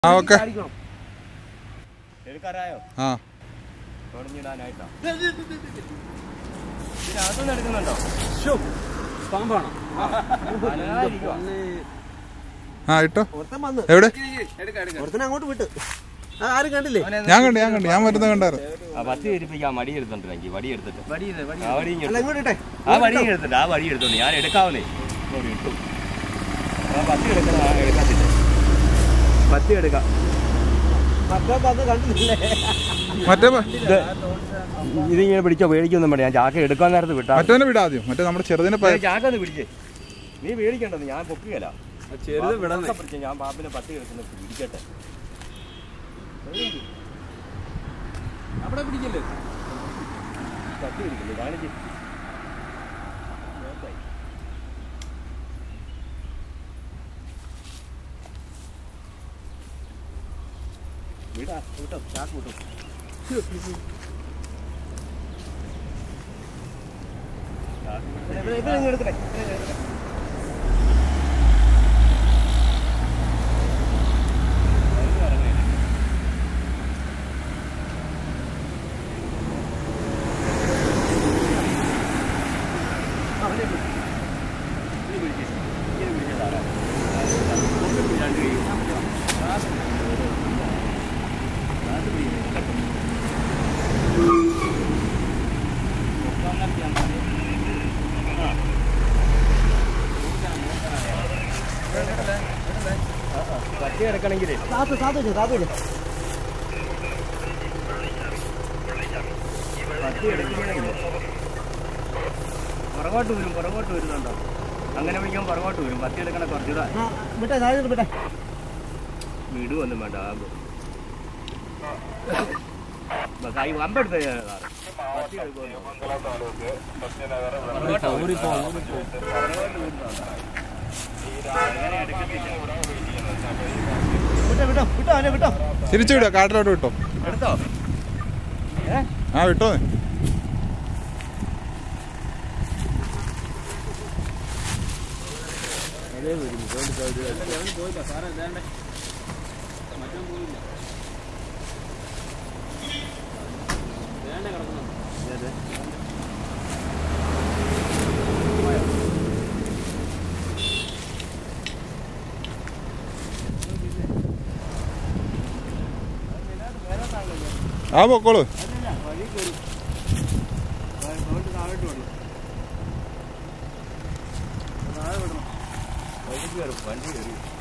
ആ ഓക്കെ എടുക്കാറായോ ആ തുടങ്ങിയിടാനായിട്ടാ ഇതിനകത്തുനിന്ന് എടുക്കുന്നുണ്ടോ പാമ്പാണോ അനങ്ങാതിരിക്കുവാ. ആ ഇട്ടോ ഒരുത്തൻ വന്ന് എവിടെ ഒരുത്തനെ അങ്ങോട്ട് വിട്ട് ആ, ആരും കണ്ടില്ലേ ഞാൻ കണ്ടു ഞാൻ കണ്ടു ഞാൻ വരുന്ന കണ്ടായിരുന്നു ആ പത്തി ഇരിപ്പിക്കാൻ മടി എടുത്തോണ്ടിരുന്നെങ്കിൽ വടി എടുത്തിട്ട് ആ വടി ഇങ്ങ് അല്ല എടുത്തു. ഇങ്ങോട്ട് ഇട്ടെ ആ വടി ഇങ്ങ് എടുത്തിട്ട് ആ വടി എടുത്തോണ്ട് ഞാൻ എടുക്കാവുന്നേ ഇങ്ങോട്ട് ഇട്ടു ആ പത്തി എടുക്കണ ആ എടുക്കത്തില്ല പത്തി എടുക്കാം മറ്റൊക്കെ അത് കണ്ടില്ലേ മറ്റേ പ- ഇത് ഇതിങ്ങനെ പിടിച്ചോ പേടിക്കൊന്നും വേണ്ട ഞാൻ ചാക്ക എടുക്കാൻ നേരത്ത് വിട്ടാ മറ്റവനെ വിടാ ആദ്യം മറ്റേ നമ്മുടെ ചെറുതിനെ പ- ചാക്ക ഒന്ന് പിടിച്ചേ നീ പേടിക്കണ്ടെന്ന് ഞാൻ പൊക്കുകയല്ല ചെറുത് പാപ്പിനെ പിടിച്ച് ഞാൻ പാപ്പിനെ പത്തി എടുക്കുന്ന പിടിക്കട്ടെ അവിടെ പിടിക്കല്ലേ പത്തി പിടിക്കില്ലേ കാണിച്ച് വിടാ വിട്ടോ ചാക്ക് വിട്ടോ എടുക്കട്ടെ പത്തി എടുക്കണമെങ്കിലേ സാത്ത് സാത്ത് വെച്ചു സാത്ത് വെച്ചു പത്തി എടുക്കുകയാണെങ്കിൽ പുറകോട്ട് വരും പുറകോട്ട് വരുന്നുണ്ടോ അങ്ങനെ പിടിക്കാൻ പുറകോട്ട് വരും പത്തി എടുക്കണ കുറച്ചുകൂടെ ആ വിട്ടെ സാധനം വിട്ടെ വിടുവൊന്നും വേണ്ട ആകും കൈ വമ്പെടുത്ത പത്തി എടുക്കുമല്ലോ വിട്ടോ വിട്ടോ വിട്ടോ അവനെ വിട്ടോ തിരിച്ചു വിടുക കാട്ടിലോട്ട് വിട്ടോ എടുത്തോ ആ വിട്ടോ നീ. ആ പൊക്കോളൂ വണ്ടി കയറും വണ്ടി കയറി